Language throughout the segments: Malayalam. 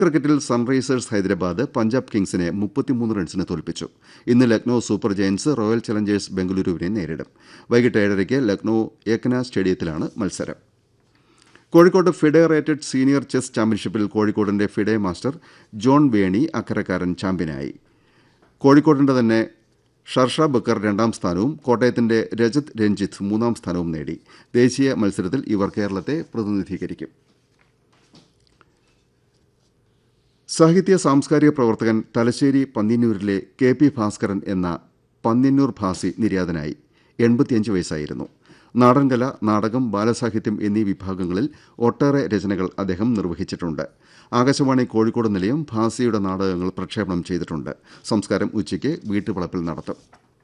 ക്രിക്കറ്റിൽ സൺറൈസേഴ്സ് ഹൈദരാബാദ് പഞ്ചാബ് കിങ്സിനെ മുപ്പത്തിമൂന്ന് റൺസിന് തോൽപ്പിച്ചു ഇന്ന് Lucknow Super Giants Royal Challengers ബംഗളൂരുവിനെ നേരിടും വൈകിട്ട് ഏഴരയ്ക്ക് ലക്നൌ ഏകന സ്റ്റേഡിയത്തിലാണ് മത്സരം Kozhikode FIDE rated senior chess ചാമ്പ്യൻഷിപ്പിൽ കോഴിക്കോടിന്റെ ഫിഡെ മാസ്റ്റർ ജോൺ വേണി അക്കരക്കാരൻ ചാമ്പ്യനായി കോഴിക്കോടിന്റെ തന്നെ ഷർഷ ബക്കർ രണ്ടാം സ്ഥാനവും കോട്ടയത്തിന്റെ രജത് രഞ്ജിത്ത് മൂന്നാം സ്ഥാനവും നേടി ദേശീയ മത്സരത്തിൽ ഇവർ കേരളത്തെ പ്രതിനിധീകരിക്കും സാഹിത്യ സാംസ്കാരിക പ്രവർത്തകൻ തലശ്ശേരി പന്ന്യന്നൂരിലെ കെ പി ഭാസ്കരൻ എന്ന പന്ന്യന്നൂർ ഭാസി നിര്യാതനായി എൺപത്തിയഞ്ച് വയസ്സായിരുന്നു നാടൻകല നാടകം ബാലസാഹിത്യം എന്നീ വിഭാഗങ്ങളിൽ ഒട്ടേറെ രചനകൾ അദ്ദേഹം നിർവഹിച്ചിട്ടുണ്ട് ആകാശവാണി കോഴിക്കോട് നിലയം ഭാസിയുടെ നാടകങ്ങൾ പ്രക്ഷേപണം ചെയ്തിട്ടുണ്ട് സംസ്കാരം ഉച്ചയ്ക്ക് വീട്ടുവളപ്പിൽ നടത്തും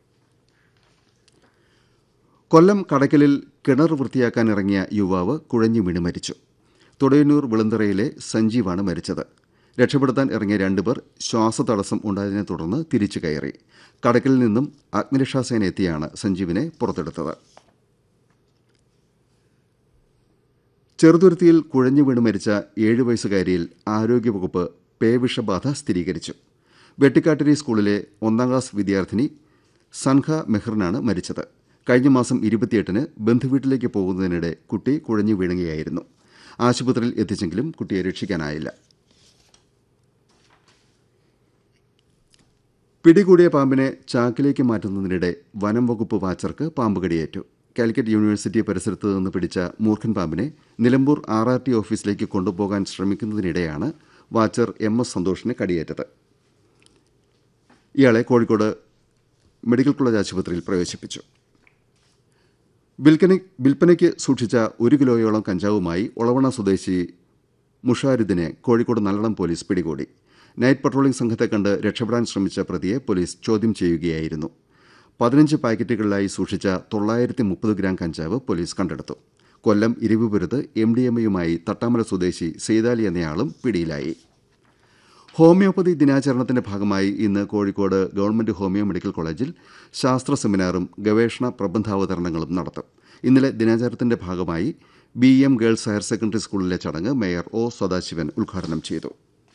കൊല്ലം കടയ്ക്കലിൽ കിണർ വൃത്തിയാക്കാനിറങ്ങിയ യുവാവ് കുഴഞ്ഞു വീണ് മരിച്ചു തുടയന്നൂർ വിളന്തറയിലെ സഞ്ജീവാണ് മരിച്ചത് രക്ഷപ്പെടുത്താൻ ഇറങ്ങിയ രണ്ടുപേർ ശ്വാസതടസ്സം ഉണ്ടായതിനെ തുടർന്ന് തിരിച്ചു കയറി കടക്കലിൽ നിന്നും അഗ്നിരക്ഷാസേന എത്തിയാണ് സഞ്ജീവിനെ പുറത്തെടുത്തത് ചെറുതുരുത്തിയിൽ കുഴഞ്ഞു വീണ് മരിച്ച ഏഴു വയസ്സുകാരിയിൽ ആരോഗ്യവകുപ്പ് പേവിഷബാധ സ്ഥിരീകരിച്ചു വെട്ടിക്കാട്ടിരി സ്കൂളിലെ ഒന്നാം ക്ലാസ് വിദ്യാർത്ഥിനി സൻഹ മെഹ്റിനാണ് മരിച്ചത് കഴിഞ്ഞ മാസം ഇരുപത്തിയെട്ടിന് ബന്ധുവീട്ടിലേക്ക് പോകുന്നതിനിടെ കുട്ടി കുഴഞ്ഞു വീഴുകയായിരുന്നു ആശുപത്രിയിൽ എത്തിച്ചെങ്കിലും കുട്ടിയെ രക്ഷിക്കാനായില്ല പിടികൂടിയ പാമ്പിനെ ചാക്കിലേക്ക് മാറ്റുന്നതിനിടെ വനം വകുപ്പ് വാച്ചർക്ക് പാമ്പ് കടിയേറ്റു കാലിക്കറ്റ് യൂണിവേഴ്സിറ്റി പരിസരത്ത് നിന്ന് പിടിച്ച മൂർഖൻ പാമ്പിനെ നിലമ്പൂർ ആർ ആർ ടി ഓഫീസിലേക്ക് കൊണ്ടുപോകാൻ ശ്രമിക്കുന്നതിനിടെയാണ് വാച്ചർ എം എസ് സന്തോഷിന് കടിയേറ്റത് ഇയാളെ കോഴിക്കോട് മെഡിക്കൽ കോളേജ് ആശുപത്രിയിൽ പ്രവേശിപ്പിച്ചു വിൽക്കന വിൽപ്പനയ്ക്ക് സൂക്ഷിച്ച ഒരു കിലോയോളം കഞ്ചാവുമായി ഒളവണ സ്വദേശി മുഷാരിദിനെ കോഴിക്കോട് നല്ലളം പോലീസ് പിടികൂടി നൈറ്റ് പട്രോളിംഗ് സംഘത്തെ കണ്ട് രക്ഷപ്പെടാൻ ശ്രമിച്ച പ്രതിയെ പോലീസ് ചോദ്യം ചെയ്യുകയായിരുന്നു പതിനഞ്ച് പാക്കറ്റുകളിലായി സൂക്ഷിച്ച തൊള്ളായിരത്തി മുപ്പത് ഗ്രാം കഞ്ചാവ് പോലീസ് കണ്ടെടുത്തു കൊല്ലം ഇരിവുപുരത്ത് എം ഡി എം എയുമായി തട്ടാമല സ്വദേശി സെയ്താലി എന്നയാളും പിടിയിലായി ഹോമിയോപ്പതി ദിനാചരണത്തിന്റെ ഭാഗമായി ഇന്ന് കോഴിക്കോട് ഗവൺമെന്റ് ഹോമിയോ മെഡിക്കൽ കോളേജിൽ ശാസ്ത്ര സെമിനാറും ഗവേഷണ പ്രബന്ധാവതരണങ്ങളും നടത്തും ഇന്നലെ ദിനാചരണത്തിന്റെ ഭാഗമായി B M girls higher secondary സ്കൂളിലെ ചടങ്ങ് മേയർ ഒ സദാശിവൻ ഉദ്ഘാടനം ചെയ്തു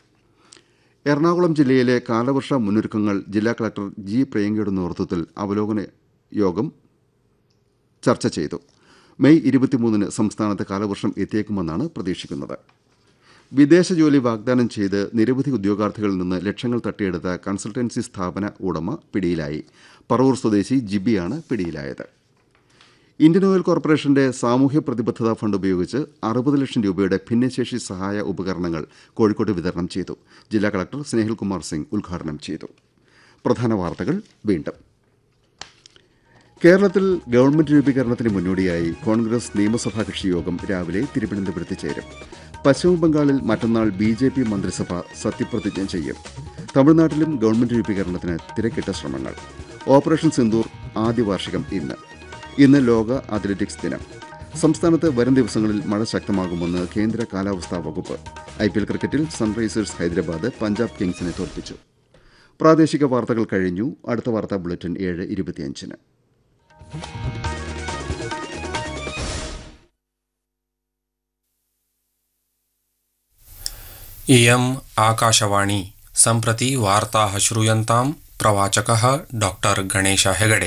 എറണാകുളം ജില്ലയിലെ കാലവർഷ മുന്നൊരുക്കങ്ങൾ ജില്ലാ കളക്ടർ ജി പ്രിയങ്കയുടെ നേതൃത്വത്തിൽ അവലോകന യോഗം ചർച്ച ചെയ്തു മെയ് ഇരുപത്തിമൂന്നിന് സംസ്ഥാനത്ത് കാലവർഷം എത്തിയേക്കുമെന്നാണ് പ്രതീക്ഷിക്കുന്നത് വിദേശ ജോലി വാഗ്ദാനം ചെയ്ത് നിരവധി ഉദ്യോഗാർത്ഥികളിൽ നിന്ന് ലക്ഷങ്ങൾ തട്ടിയെടുത്ത കൺസൾട്ടൻസി സ്ഥാപന ഉടമ പിടിയിലായി പറവൂർ സ്വദേശി ജിബിയാണ് പിടിയിലായത് ഇന്ത്യൻ ഓയിൽ കോർപ്പറേഷന്റെ സാമൂഹ്യ പ്രതിബദ്ധതാ ഫണ്ട് ഉപയോഗിച്ച് അറുപത് ലക്ഷം രൂപയുടെ ഭിന്നശേഷി സഹായ ഉപകരണങ്ങൾ കോഴിക്കോട്ട് വിതരണം ചെയ്തു ജില്ലാ കളക്ടർ സ്നേഹിൽകുമാർ സിംഗ് ഉദ്ഘാടനം ചെയ്തു പ്രധാന വാർത്തകൾ വീണ്ടും കേരളത്തിൽ ഗവൺമെന്റ് രൂപീകരണത്തിന് മുന്നോടിയായി കോൺഗ്രസ് നിയമസഭാ കക്ഷി യോഗം രാവിലെ തിരുവനന്തപുരത്ത് ചേരും പശ്ചിമബംഗാളിൽ മറ്റന്നാൾ ബി ജെ പി മന്ത്രിസഭ സത്യപ്രതിജ്ഞ ചെയ്യും തമിഴ്നാട്ടിലും ഗവൺമെന്റ് രൂപീകരണത്തിന് തിരക്കിട്ട ശ്രമങ്ങൾ ഓപ്പറേഷൻ സിന്ദൂർ ആദ്യ വാർഷികം ഇന്ന് ഇന്ന് ലോക അത്ലറ്റിക്സ് ദിനം സംസ്ഥാനത്ത് വരും ദിവസങ്ങളിൽ മഴ ശക്തമാകുമെന്ന് കേന്ദ്ര കാലാവസ്ഥാ വകുപ്പ് ഐ പി എൽ ക്രിക്കറ്റിൽ സൺറൈസേഴ്സ് ഹൈദരാബാദ് പഞ്ചാബ് കിങ്സിനെ തോൽപ്പിച്ചു പ്രാദേശിക വാർത്തകൾ കഴിഞ്ഞു അടുത്ത വാർത്താ ബുള്ളറ്റിൻ ഏഴ് ഇരുപത്തിയഞ്ചിന് इयम् आकाशवाणी सम्प्रति वार्ताः श्रूयन्ताम् प्रवाचकः डॉक्टर् गणेश हेगडे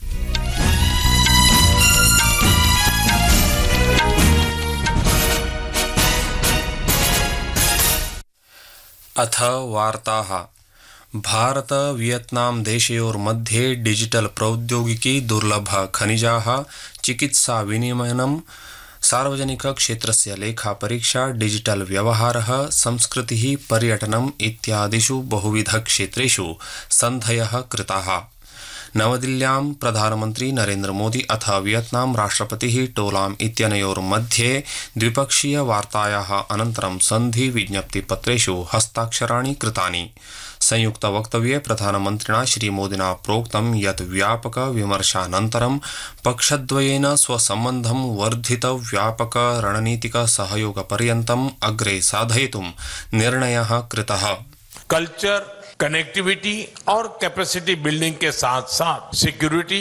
अथ वार्ताः भारत वियतनाम देशयोर्मध्ये डिजिटल प्रौद्योगिकी दुर्लभ खनिजाः चिकित्सा विनिमयनं सार्वजनिकक्षेत्रस्य लेखापरीक्षा डिजिटल व्यवहारः संस्कृतिः पर्यटनम् इत्यादिषु बहुविधक्षेत्रेषु सन्धयः कृताः नवदिल्ल्यां प्रधानमन्त्री नरेन्द्रमोदी अथ वियतनाम राष्ट्रपतिः टोलाम इत्यनयोर्मध्ये द्विपक्षीयवार्तायाः अनन्तरं सन्धि विज्ञप्तिपत्रेषु हस्ताक्षराणि कृतानि संयुक्तवक्तव्ये प्रधानमन्त्रिणा श्रीमोदिना प्रोक्तं यत् व्यापक विमर्शानन्तरं पक्षद्वयेन स्वसम्बन्धं वर्धित व्यापक रणनीतिक सहयोगपर्यन्तम् अग्रे साधयितुं निर्णयः कृतः कल्चर कनेक्टिविटी और कैपेसिटी बिल्डिंग के साथ साथ सिक्योरिटी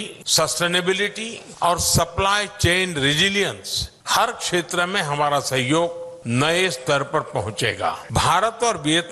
सस्टेनेबिलिटी और सप्लाई चेन रिजिलियंस हर क्षेत्र में हमारा सहयोग नए स्तर पर पहुंचेगा भारत और वियतनाम